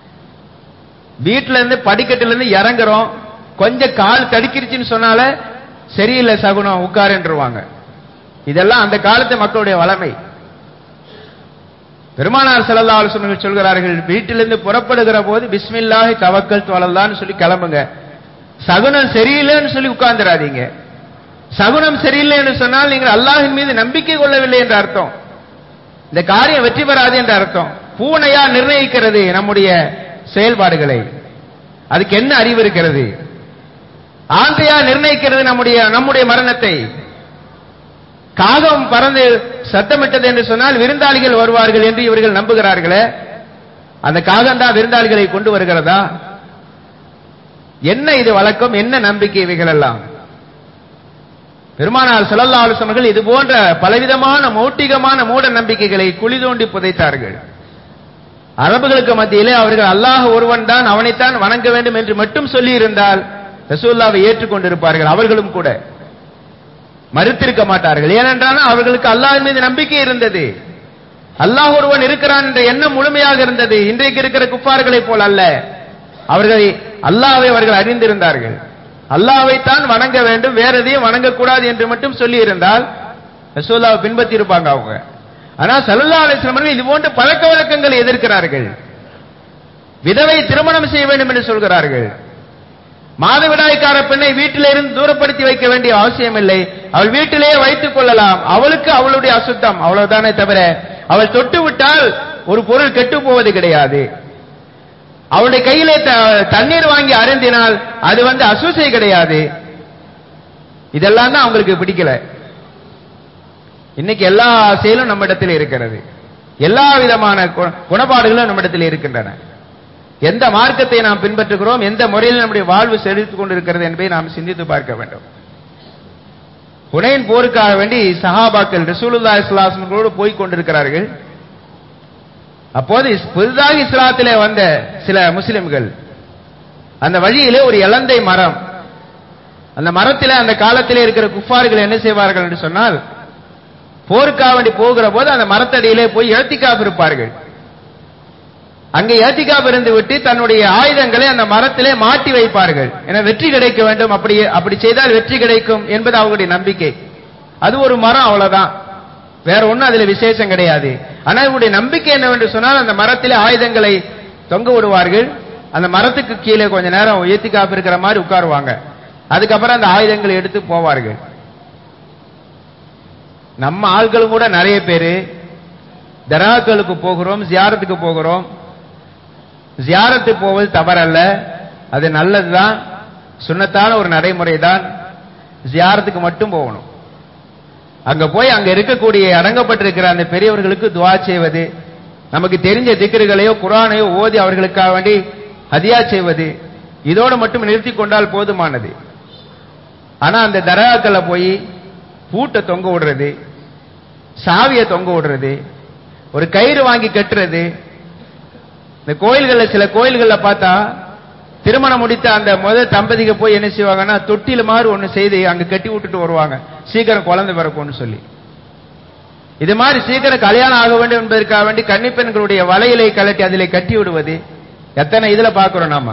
வீட்டுல இருந்து படிக்கட்டுல இருந்து இறங்குறோம் கொஞ்சம் கால் தடுக்கிருச்சுன்னு சொன்னால சரியில்லை சகுனம் உட்காருன்றுவாங்க இதெல்லாம் அந்த காலத்து மக்களுடைய வளமை பெருமானார் ஸல்லல்லாஹு அலைஹி வஸல்லம் சொல்கிறார்கள் வீட்டிலிருந்து புறப்படுகிற போது பிஸ்மில்லாஹி தவக்கல் தொழல்லான்னு சொல்லி கிளம்புங்க சகுனம் சரியில்லைன்னு சொல்லி உட்கார்ந்துடாதீங்க சகுனம் சரியில்லை சொன்னால் நீங்கள் அல்லாஹ்வின் மீது நம்பிக்கை கொள்ளவில்லை என்ற அர்த்தம் இந்த காரியம் வெற்றி பெறாது என்ற அர்த்தம் பூனையா நிர்ணயிக்கிறது நம்முடைய செயல்பாடுகளை அதுக்கு என்ன அறிவு இருக்கிறது ஆந்தையா நிர்ணயிக்கிறது நம்முடைய நம்முடைய மரணத்தை காகம் பறந்து சத்தமிட்டது என்று சொன்னால் விருந்தாளிகள் வருவார்கள் என்று இவர்கள் நம்புகிறார்களே அந்த காகம் தான் விருந்தாளிகளை கொண்டு வருகிறதா என்ன இது வழக்கம் என்ன நம்பிக்கை இவைகள் எல்லாம் பெருமானார் ஸல்லல்லாஹு அலைஹி வஸல்லம் அவர்கள் இது போன்ற பலவிதமான மௌட்டிகமான மூட நம்பிக்கைகளை குழி தோண்டி புதைத்தார்கள் அரபுகளுக்கு மத்தியிலே அவர்கள் அல்லாஹ் ஒருவன் தான் அவனைத்தான் வணங்க வேண்டும் என்று மட்டும் சொல்லி இருந்தால் ரசூல்லாவை ஏற்றுக்கொண்டிருப்பார்கள் அவர்களும் கூட மறுத்திருக்க மாட்டார்கள் ஏனென்றால் அவர்களுக்கு அல்லாஹ் மீது நம்பிக்கை இருந்தது அல்லாஹ் ஒருவன் இருக்கிறான் என்ற எண்ணம் முழுமையாக இருந்தது இன்றைக்கு இருக்கிற குப்பார்களை போல் அல்ல அவர்கள் அல்லாஹ்வை அவர்கள் அறிந்திருந்தார்கள் அல்லாஹ்வைத்தான் வணங்க வேண்டும் வேற எதையும் வணங்கக்கூடாது என்று மட்டும் சொல்லி இருந்தால் ரசூல்லாவை பின்பற்றி இருப்பாங்க அவங்க ஆனா சல்லல்லா அலிஸ்லாம் அவர்கள் இது போன்ற பழக்க வழக்கங்களை எதிர்க்கிறார்கள் விதவை திருமணம் செய்ய வேண்டும் என்று சொல்கிறார்கள் மாதவிடாய்க்கார பெண்ணை வீட்டிலே இருந்து தூரப்படுத்தி வைக்க வேண்டிய அவசியம் இல்லை அவள் வீட்டிலேயே வைத்துக் கொள்ளலாம் அவளுக்கு அவளுடைய அசுத்தம் அவ்வளவுதானே தவிர அவள் தொட்டு விட்டால் ஒரு பொருள் கெட்டு போவது கிடையாது அவளுடைய கையிலே த- தண்ணீர் வாங்கி அருந்தினால் அது வந்து அசூசை கிடையாது இதெல்லாம் தான் அவங்களுக்கு பிடிக்கல இன்னைக்கு எல்லா செயலும் நம்மிடத்தில் இருக்கிறது எல்லா விதமான கு- குணப்பாடுகளும் நம்மிடத்தில் இருக்கின்றன எந்த மார்க்கத்தை நாம் பின்பற்றுகிறோம் எந்த முறையில் நம்முடைய வாழ்வு செலுத்திக் கொண்டிருக்கிறது என்பதை நாம் சிந்தித்து பார்க்க வேண்டும் ஹுனைன் போருக்காக வேண்டி சஹாபாக்கள் ரசூலுல்லா இஸ்லாஸ்களோடு போய் கொண்டிருக்கிறார்கள் அப்போது இஸ்- புதிதாக இஸ்லாத்திலே வந்த சில முஸ்லிம்கள் அந்த வழியிலே ஒரு இலந்தை மரம் அந்த மரத்திலே அந்த காலத்திலே இருக்கிற குஃபார்கள் என்ன செய்வார்கள் என்று சொன்னால் போருக்காக வேண்டி போகிற போது அந்த மரத்தடியிலே போய் எழுத்திக்காப்பு இருப்பார்கள் அங்கே ஏத்திக்காப் இருந்து விட்டு தன்னுடைய ஆயுதங்களை அந்த மரத்திலே மாட்டி வைப்பார்கள் என வெற்றி கிடைக்க வேண்டும் அப்படி அப்படி செய்தால் வெற்றி கிடைக்கும் என்பது அவங்களுடைய நம்பிக்கை அது ஒரு மரம் அவ்வளவுதான் வேற ஒண்ணும் அதுல விசேஷம் கிடையாது ஆனா இவருடைய நம்பிக்கை என்னவென்று சொன்னால் அந்த மரத்திலே ஆயுதங்களை தொங்க விடுவார்கள் அந்த மரத்துக்கு கீழே கொஞ்ச நேரம் ஏத்திக்காப்பு இருக்கிற மாதிரி உட்காருவாங்க அதுக்கப்புறம் அந்த ஆயுதங்களை எடுத்து போவார்கள் நம்ம ஆட்களும் கூட நிறைய பேரு தராக்களுக்கு போகிறோம் ஜியாரத்துக்கு போகிறோம் ஜியாரத்து போவது தவறல்ல அது நல்லதுதான் சுன்னத்தான ஒரு நடைமுறை தான் ஜியாரத்துக்கு மட்டும் போகணும் அங்க போய் அங்க இருக்கக்கூடிய அடங்கப்பட்டிருக்கிற அந்த பெரியவர்களுக்கு துவா செய்வது நமக்கு தெரிஞ்ச திக்கர்களையோ குரானையோ ஓதி அவர்களுக்காக வேண்டி ஹதியா செய்வது இதோடு மட்டும் நிறுத்தி கொண்டால் போதுமானது ஆனா அந்த தர்காக்களை போய் பூட்டை தொங்க விடுறது சாவியை தொங்க விடுறது ஒரு கயிறு வாங்கி கட்டுறது இந்த கோயில்கள்ல சில கோயில்கள்ல பார்த்தா திருமணம் முடித்த அந்த முதல் தம்பதிக்கு போய் என்ன செய்வாங்கன்னா தொட்டில மாதிரி ஒண்ணு செய்து அங்க கட்டி விட்டுட்டு வருவாங்க சீக்கிரம் குழந்தை பிறக்கும்னு சொல்லி இது மாதிரி சீக்கிரம் கல்யாணம் ஆக வேண்டும் என்பதற்காக வேண்டி கன்னிப்பெண்களுடைய வலையிலை கலட்டி அதிலே கட்டி விடுவது எத்தனை இதுல பாக்குறோம் நாம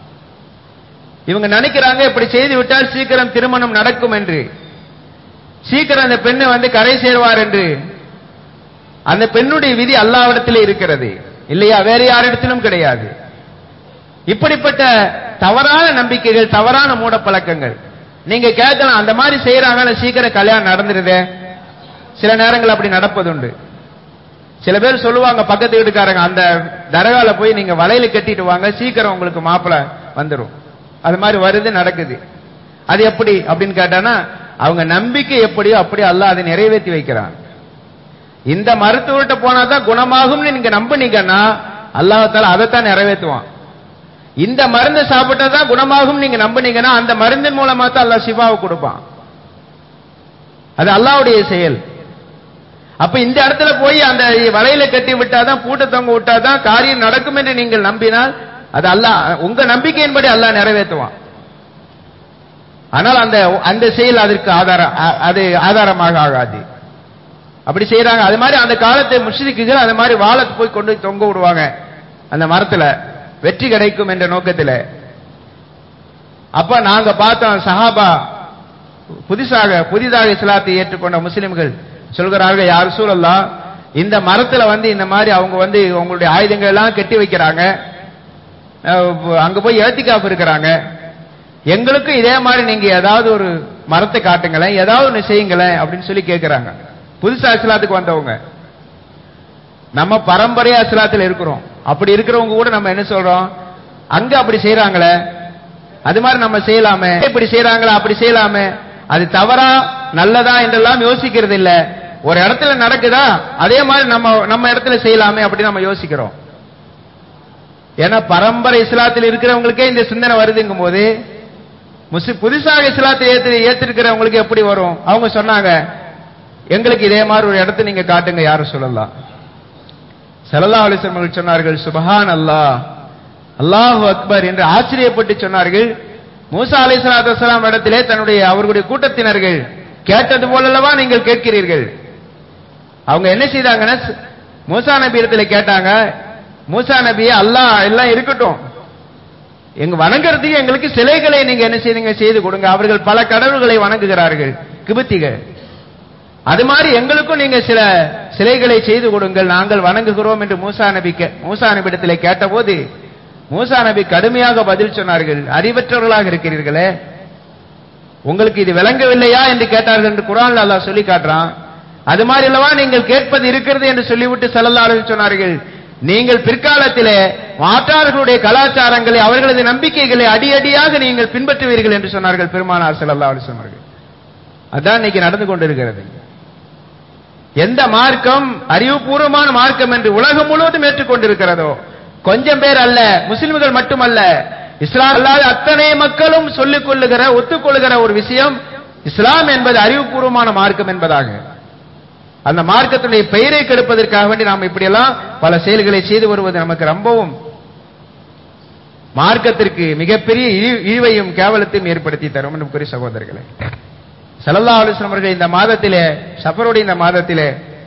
இவங்க நினைக்கிறாங்க இப்படி செய்து விட்டால் சீக்கிரம் திருமணம் நடக்கும் என்று சீக்கிரம் அந்த பெண்ணை வந்து கரை சேர்வார் என்று அந்த பெண்ணுடைய விதி அல்லாவிடத்திலே இருக்கிறது இல்லையா வேற யாரிடத்திலும் கிடையாது இப்படிப்பட்ட தவறான நம்பிக்கைகள் தவறான மூட பழக்கங்கள் நீங்க கேட்கலாம் அந்த மாதிரி செய்யறாங்க சீக்கிரம் கல்யாணம் நடந்துருதே சில நேரங்கள் அப்படி நடப்பதுண்டு சில பேர் சொல்லுவாங்க பக்கத்து வீட்டுக்காரங்க அந்த தரகால போய் நீங்க வலையில கட்டிட்டு வாங்க சீக்கிரம் உங்களுக்கு மாப்பிளை வந்துரும் அது மாதிரி வருது நடக்குது அது எப்படி அப்படின்னு கேட்டானா அவங்க நம்பிக்கை எப்படியோ அப்படியே அல்லாஹ் அதை நிறைவேற்றி வைக்கிறான் இந்த மருத்துவர்கிட்ட போனா தான் குணமாகும்னு நீங்க நம்புனீங்கன்னா அல்லாஹால அதைத்தான் நிறைவேற்றுவான் இந்த மருந்து சாப்பிட்டா தான் குணமாகும் நீங்க நம்புனீங்கன்னா அந்த மருந்தின் மூலமா தான் அல்லாஹ் சிவாவை கொடுப்பான் அது அல்லாஹ்வுடைய செயல் அப்ப இந்த இடத்துல போய் அந்த வலையில கட்டி விட்டாதான் பூட்ட தொங்க விட்டாதான் காரியம் நடக்கும் என்று நீங்கள் நம்பினால் அது அல்லாஹ் உங்க நம்பிக்கையின்படி அல்லாஹ் நிறைவேற்றுவான் ஆனால் அந்த அந்த செயல் அதற்கு ஆதாரம் அ- அது ஆதாரமாக ஆகாது அப்படி செய்யறாங்க அது மாதிரி அந்த காலத்தை முஷ்ரிக்குகள் அது மாதிரி வாழை போய் கொண்டு போய் தொங்க விடுவாங்க அந்த மரத்துல வெற்றி கிடைக்கும் என்ற நோக்கத்தில் அப்ப நாங்க பார்த்தோம் சஹாபா புதிசாக புதிதாக இஸ்லாத்தை ஏற்றுக்கொண்ட முஸ்லிம்கள் சொல்கிறார்கள் யார் சூழல்லா இந்த மரத்துல வந்து இந்த மாதிரி அவங்க வந்து உங்களுடைய ஆயுதங்கள் எல்லாம் கட்டி வைக்கிறாங்க அஹ் அங்க போய் ஏத்திக்காப்பு இருக்கிறாங்க எங்களுக்கும் இதே மாதிரி நீங்க ஏதாவது ஒரு மரத்தை காட்டுங்களேன் ஏதாவது ஒன்று செய்யுங்களேன் அப்படின்னு சொல்லி கேட்கிறாங்க புதுசா இஸ்லாத்துக்கு வந்தவங்க நம்ம பரம்பரையா இஸ்லாத்துல இருக்கிறோம் அப்படி இருக்கிறவங்க கூட நம்ம என்ன சொல்றோம் அங்க அப்படி செய்யறாங்களே அது மாதிரி நம்ம செய்யலாமே இப்படி செய்யறாங்களா அப்படி செய்யலாமே அது தவறா நல்லதா என்றெல்லாம் யோசிக்கிறது இல்ல ஒரு இடத்துல நடக்குதா அதே மாதிரி நம்ம நம்ம இடத்துல செய்யலாமே அப்படி நம்ம யோசிக்கிறோம் ஏன்னா பரம்பரை இஸ்லாத்தில் இருக்கிறவங்களுக்கே இந்த சிந்தனை வருதுங்கும் போது முஸ்லிம் புதுசாக இஸ்லாத்தை ஏத்து ஏத்திருக்கிறவங்களுக்கு எப்படி வரும் அவங்க சொன்னாங்க எங்களுக்கு இதே மாதிரி ஒரு இடத்தை நீங்க காட்டுங்க யாரும் சொல்லலாம் சல்லா அலிஸ்லம் சொன்னார்கள் சுபஹான் அல்லாஹ் அல்லாஹு அக்பர் என்று ஆச்சரியப்பட்டு சொன்னார்கள் மூசா அலை சலாத்து இடத்திலே தன்னுடைய அவர்களுடைய கூட்டத்தினர்கள் கேட்டது போலல்லவா நீங்கள் கேட்கிறீர்கள் அவங்க என்ன செய்தாங்கன்னா ஸ்- மூசா நபி இடத்துல கேட்டாங்க மூசா நபியே அல்லாஹ் எல்லாம் இருக்கட்டும் எங்க வணங்குறதுக்கு எங்களுக்கு சிலைகளை நீங்க என்ன செய்யுங்க செய்து கொடுங்க அவர்கள் பல கடவுள்களை வணங்குகிறார்கள் கிபத்திகள் அது மாதிரி எங்களுக்கும் நீங்க சில சிலைகளை செய்து கொடுங்கள் நாங்கள் வணங்குகிறோம் என்று மூசா நபி கே- மூசா நபியிடத்திலே கேட்டபோது மூசா நபி கடுமையாக பதில் சொன்னார்கள் அறிவற்றவர்களாக இருக்கிறீர்களே உங்களுக்கு இது விளங்கவில்லையா என்று கேட்டார்கள் என்று குரான்ல அல்லாஹ் சொல்லி காட்டுறான் அது மாதிரி அல்லவா நீங்கள் கேட்பது இருக்கிறது என்று சொல்லிவிட்டு செல்லல்லார்கள் சொன்னார்கள் நீங்கள் பிற்காலத்திலே மாற்றார்களுடைய கலாச்சாரங்களை அவர்களது நம்பிக்கைகளை அடியடியாக நீங்கள் பின்பற்றுவீர்கள் என்று சொன்னார்கள் பெருமானார் செல்லல்லா சொன்னார்கள் அதான் இன்னைக்கு நடந்து கொண்டிருக்கிறது எந்த மார்க்கம் அறிவுபூர்வமான மார்க்கம் என்று உலகம் முழுவதும் ஏற்றுக்கொண்டிருக்கிறதோ கொஞ்சம் பேர் அல்ல முஸ்லிம்கள் மட்டுமல்ல இஸ்லாம் அல்லாத அத்தனை மக்களும் சொல்லிக் கொள்ளுகிற ஒத்துக்கொள்ளுகிற ஒரு விஷயம் இஸ்லாம் என்பது அறிவுபூர்வமான மார்க்கம் என்பதாக அந்த மார்க்கத்தினுடைய பெயரை கெடுப்பதற்காக வேண்டி நாம் இப்படியெல்லாம் பல செயல்களை செய்து வருவது நமக்கு ரொம்பவும் மார்க்கத்திற்கு மிகப்பெரிய இழி- இழிவையும் கேவலத்தையும் ஏற்படுத்தி தரும் என்று சகோதரர்களே சல்லல்லா அலுவலம் அவர்கள் இந்த மாதத்திலே சஃபருடைய இந்த மாதத்திலே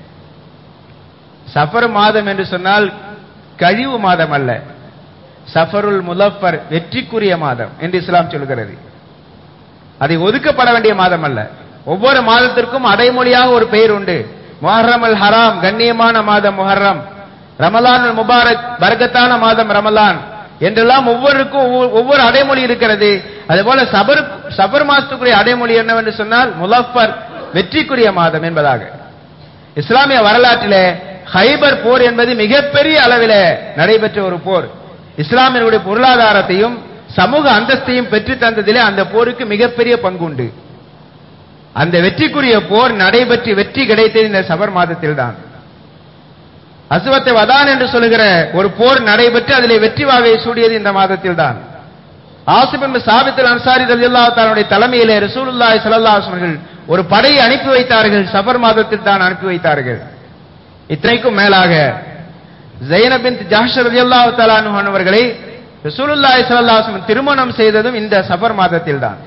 சஃபர் மாதம் என்று சொன்னால் கழிவு மாதம் அல்ல சஃபருல் முலஃபர் வெற்றிக்குரிய மாதம் என்று இஸ்லாம் சொல்கிறது அதை ஒதுக்கப்பட வேண்டிய மாதம் அல்ல ஒவ்வொரு மாதத்திற்கும் அடைமொழியாக ஒரு பெயர் உண்டு முஹர்ரம் அல் ஹராம் கண்ணியமான மாதம் முஹர்ரம் ரமலான் அல் முபாரக் பரக்கத்தான மாதம் ரமலான் என்றெல்லாம் ஒவ்வொருக்கும் ஒவ்வொரு- ஒவ்வொரு அடைமொழி இருக்கிறது அதுபோல சபர் சபர் மாசத்துக்குரிய அடைமொழி என்னவென்று சொன்னால் முலஃபர் வெற்றிக்குரிய மாதம் என்பதாக இஸ்லாமிய வரலாற்றிலே ஹைபர் போர் என்பது மிகப்பெரிய அளவிலே நடைபெற்ற ஒரு போர் இஸ்லாமியர்களுடைய பொருளாதாரத்தையும் சமூக அந்தஸ்தையும் பெற்று தந்ததிலே அந்த போருக்கு மிகப்பெரிய பங்குண்டு அந்த வெற்றிக்குரிய போர் நடைபெற்று வெற்றி கிடைத்தது இந்த சபர் மாதத்தில் தான் அசுவத்தை வதான் என்று சொல்லுகிற ஒரு போர் நடைபெற்று அதிலே வெற்றி வாகை சூடியது இந்த மாதத்தில் தான் ஆசிபின் சாபித்தில் அன்சாரி ரலியல்லாஹு தன்னுடைய தலைமையிலே ரசூலுல்லாஹி ஸல்லல்லாஹு அலைஹி வஸல்லம் ஒரு படையை அனுப்பி வைத்தார்கள் சஃபர் மாதத்தில் தான் அனுப்பி வைத்தார்கள் இத்தனைக்கும் மேலாக ஜைனப் பின் ஜாஷ் ரலியல்லாஹு தஆலா அன்ஹு அவர்களை ரசூலுல்லாஹி ஸல்லல்லாஹு அலைஹி வஸல்லம் திருமணம் செய்ததும் இந்த சஃபர் மாதத்தில் தான்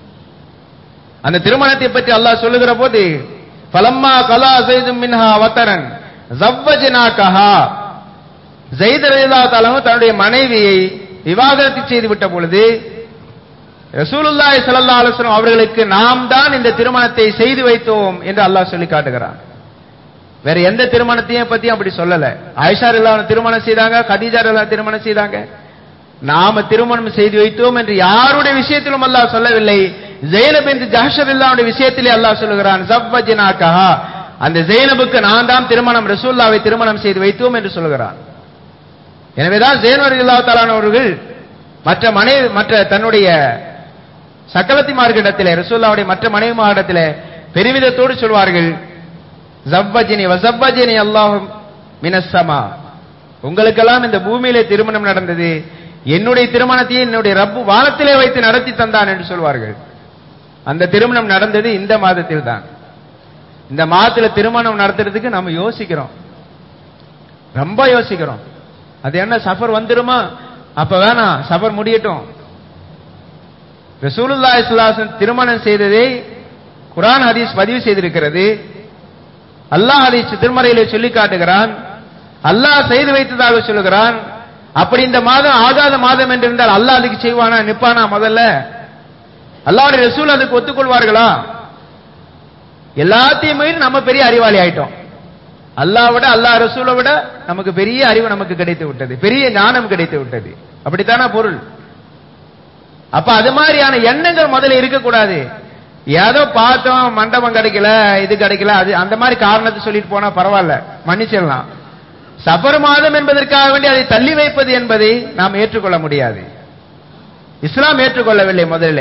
அந்த திருமணத்தை பற்றி அல்லாஹ் சொல்லுகிற போது பலம்மா கலா செய்தும் மின்ஹா வத்தரன் ஜவ்வஜனாகஹா ஜெயித் ரலியல்லாஹு தஆலா தன்னுடைய மனைவியை விவாகரத்து செய்து விட்ட பொழுது ரசூலுல்லாஹி ஸல்லல்லாஹு அலைஹி வஸல்லம் அவர்களுக்கு நாம் தான் இந்த திருமணத்தை செய்து வைத்தோம் என்று அல்லாஹ் சொல்லி காட்டுகிறான் வேற எந்த திருமணத்தையும் பத்தியும் அப்படி சொல்லல ஆயிஷா ரலியல்லாஹு திருமணம் செய்தாங்க கதீஜா ரலியல்லாஹு திருமணம் செய்தாங்க நாம திருமணம் செய்து வைத்தோம் என்று யாருடைய விஷயத்திலும் அல்லாஹ் சொல்லவில்லை ஜெயனப் என்று ஜாஷர் இல்லாவுடைய விஷயத்திலே அல்லாஹ் சொல்லுகிறான் ஜவ்வஜினாக்கஹா அந்த ஜெயனபுக்கு நான் தான் திருமணம் ரசூல்லாவை திருமணம் செய்து வைத்தோம் என்று சொல்லுகிறான் எனவேதான் ஜெயனர் இல்லா அவர்கள் மற்ற மனைவி மற்ற தன்னுடைய சக்கலத்திமார்களிடத்திலே ரசூல்லாவுடைய மற்ற மனைவிமாரிடத்திலே பெருமிதத்தோடு சொல்வார்கள் ஜவ்வஜினி வசவ்வஜினி அல்லாஹும் மினஸ்ஸமா உங்களுக்கெல்லாம் இந்த பூமியிலே திருமணம் நடந்தது என்னுடைய திருமணத்தையும் என்னுடைய ரப்பு வானத்திலே வைத்து நடத்தி தந்தான் என்று சொல்வார்கள் அந்த திருமணம் நடந்தது இந்த மாதத்தில் தான் இந்த மாதத்துல திருமணம் நடத்துறதுக்கு நம்ம யோசிக்கிறோம் ரொம்ப யோசிக்கிறோம் அது என்ன சஃபர் வந்துருமா அப்ப வேணாம் சஃபர் முடியட்டும் ரசூலுல்லா இஸ்லாசன் திருமணம் செய்ததை குரான் ஹதீஸ் பதிவு செய்திருக்கிறது அல்லாஹ் ஹதீஸ் திருமறையிலே சொல்லி காட்டுகிறான் அல்லாஹ் செய்து வைத்ததாக சொல்லுகிறான் அப்படி இந்த மாதம் ஆகாத மாதம் என்று இருந்தால் அல்லாஹ் அதுக்கு செய்வானா நிப்பானா முதல்ல அல்லாஹ்வுடைய ரசூல் அதுக்கு ஒத்துக்கொள்வார்களா எல்லாத்தையும் மீறி நம்ம பெரிய அறிவாளி ஆயிட்டோம் அல்லாஹ் விட அல்லாஹ் ரசூலை விட நமக்கு பெரிய அறிவு நமக்கு கிடைத்து விட்டது பெரிய ஞானம் கிடைத்து விட்டது அப்படித்தானா பொருள் அப்ப அது மாதிரியான எண்ணங்கள் முதல்ல இருக்கக்கூடாது ஏதோ பார்த்தோம் மண்டபம் கிடைக்கல இது கிடைக்கல அது அந்த மாதிரி காரணத்தை சொல்லிட்டு போனா பரவாயில்ல மன்னிச்சிடலாம் சஃபர் மாதம் என்பதற்காக வேண்டி அதை தள்ளி வைப்பது என்பதை நாம் ஏற்றுக்கொள்ள முடியாது இஸ்லாம் ஏற்றுக்கொள்ளவில்லை முதல்ல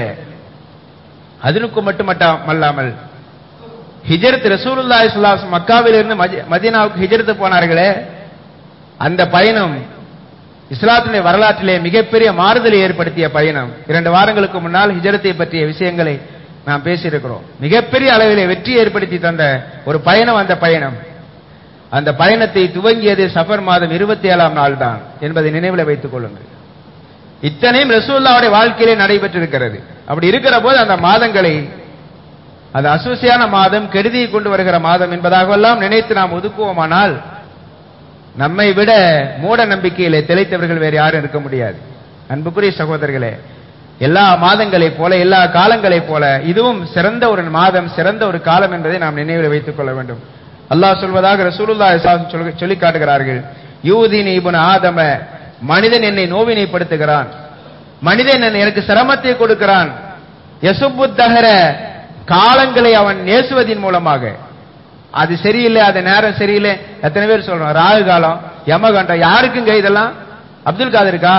அதற்கு மட்டுமல்லாமல் ஹிஜரத் ரசூலுல்லா இஸ்லாஸ் மக்காவிலிருந்து மதி- மதீனாவுக்கு ஹிஜரத்து போனார்களே அந்த பயணம் இஸ்லாத்தினுடைய வரலாற்றிலே மிகப்பெரிய மாறுதலை ஏற்படுத்திய பயணம் இரண்டு வாரங்களுக்கு முன்னால் ஹிஜரத்தை பற்றிய விஷயங்களை நாம் பேசியிருக்கிறோம் மிகப்பெரிய அளவிலே வெற்றி ஏற்படுத்தி தந்த ஒரு பயணம் அந்த பயணம் அந்த பயணத்தை துவங்கியது சஃபர் மாதம் இருபத்தி ஏழாம் நாள் தான் என்பதை நினைவில் வைத்துக் கொள்ளுங்கள் இத்தனையும் ரசூல்லாவுடைய வாழ்க்கையிலே நடைபெற்றிருக்கிறது அப்படி இருக்கிற போது அந்த மாதங்களை அது அசூசியான மாதம் கெடுதியை கொண்டு வருகிற மாதம் என்பதாகவெல்லாம் நினைத்து நாம் ஒதுக்குவோமானால் நம்மை விட மூட நம்பிக்கையிலே திளைத்தவர்கள் வேறு யாரும் இருக்க முடியாது அன்புக்குரிய சகோதரர்களே எல்லா மாதங்களைப் போல எல்லா காலங்களைப் போல இதுவும் சிறந்த ஒரு மாதம் சிறந்த ஒரு காலம் என்பதை நாம் நினைவில் வைத்துக் கொள்ள வேண்டும் அல்லாஹ் சொல்வதாக ரசூலுல்லாஹி ஸல்லல்லாஹு அலைஹி வஸல்லம் சொல்லி காட்டுகிறார்கள் யூதினி இப்னு ஆதம மனிதன் என்னை நோவினைப்படுத்துகிறான் மனிதன் என்னை- எனக்கு சிரமத்தை கொடுக்கிறான் யசுபுத்தகர காலங்களை அவன் நேசுவதின் மூலமாக அது சரியில்லை அது நேரம் சரியில்லை எத்தனை பேர் சொல்றோம் ராகு காலம் யமகண்டம் யாருக்குங்க இதெல்லாம் அப்துல் காதருக்கா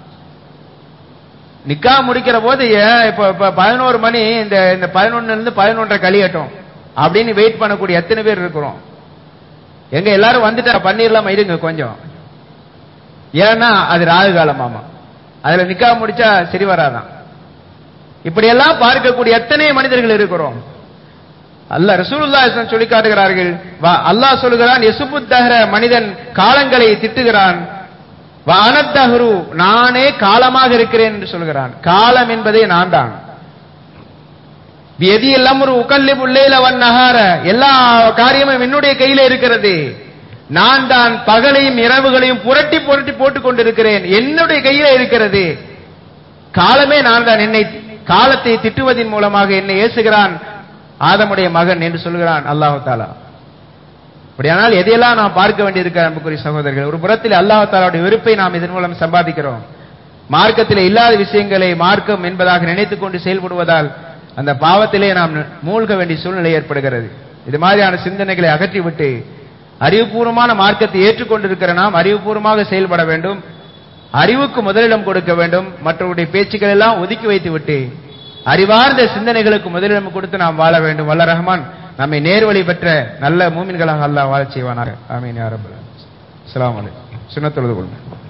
நிக்கா முடிக்கிற போது ஏன் இப்ப இப்ப பதினோரு மணி இந்த இந்த பதினொன்னுல இருந்து பதினொன்றரை கழியட்டும் அப்படின்னு வெயிட் பண்ணக்கூடிய எத்தனை பேர் இருக்கிறோம் எங்க எல்லாரும் வந்துட்டா பண்ணிடலாமா இருங்க கொஞ்சம் ஏன்னா அது ராகு காலம் ஆமா அதுல நிக்கா முடிச்சா சரி வராதான் இப்படியெல்லாம் பார்க்கக்கூடிய எத்தனை மனிதர்கள் இருக்கிறோம் அல்ல ரசூலுல்லாஹி ஸல்லல்லாஹு அலைஹி சொல்லி காட்டுகிறார்கள் வா- அல்லாஹ் சொல்லுகிறான் யசுபுத்தஹர மனிதன் காலங்களை திட்டுகிறான் வானத்தஹரு நானே காலமாக இருக்கிறேன் என்று சொல்கிறான் காலம் என்பதே நான் தான் எதி எல்லாம் ஒரு உக்கல்லிப் உள்ளேல வன் நகார எல்லா காரியமும் என்னுடைய கையில இருக்கிறது நான் தான் பகலையும் இரவுகளையும் புரட்டி புரட்டி போட்டுக் கொண்டிருக்கிறேன் என்னுடைய கையில இருக்கிறது காலமே நான் தான் என்னை காலத்தை திட்டுவதின் மூலமாக என்னை ஏசுகிறான் ஆதமுடைய மகன் என்று சொல்கிறான் அல்லாஹு தாலா அப்படியானால் எதையெல்லாம் நாம் பார்க்க வேண்டியிருக்க அன்புக்குரிய சகோதரர்கள் ஒரு புறத்தில் அல்லாஹ் தாலாவுடைய வெறுப்பை நாம் இதன் மூலம் சம்பாதிக்கிறோம் மார்க்கத்தில் இல்லாத விஷயங்களை மார்க்கம் என்பதாக நினைத்துக் கொண்டு செயல்படுவதால் அந்த பாவத்திலே நாம் மூழ்க வேண்டிய சூழ்நிலை ஏற்படுகிறது இது மாதிரியான சிந்தனைகளை அகற்றிவிட்டு அறிவுபூர்வமான மார்க்கத்தை ஏற்றுக்கொண்டிருக்கிற நாம் அறிவுபூர்வமாக செயல்பட வேண்டும் அறிவுக்கு முதலிடம் கொடுக்க வேண்டும் மற்றவருடைய பேச்சுக்கள் எல்லாம் ஒதுக்கி வைத்து விட்டு அறிவார்ந்த சிந்தனைகளுக்கு முதலிடம் கொடுத்து நாம் வாழ வேண்டும் வல்ல ரஹ்மான் நம்மை நேர்வழி பெற்ற நல்ல மூமின்களாக அல்லாஹ் வாழச் செய்வானாக ஆமீன் யா ரப்பல் ஆலமீன். அஸ்ஸலாமு அலைக்கும் சுன்னத்துள்ளது கொள்ளுங்கள்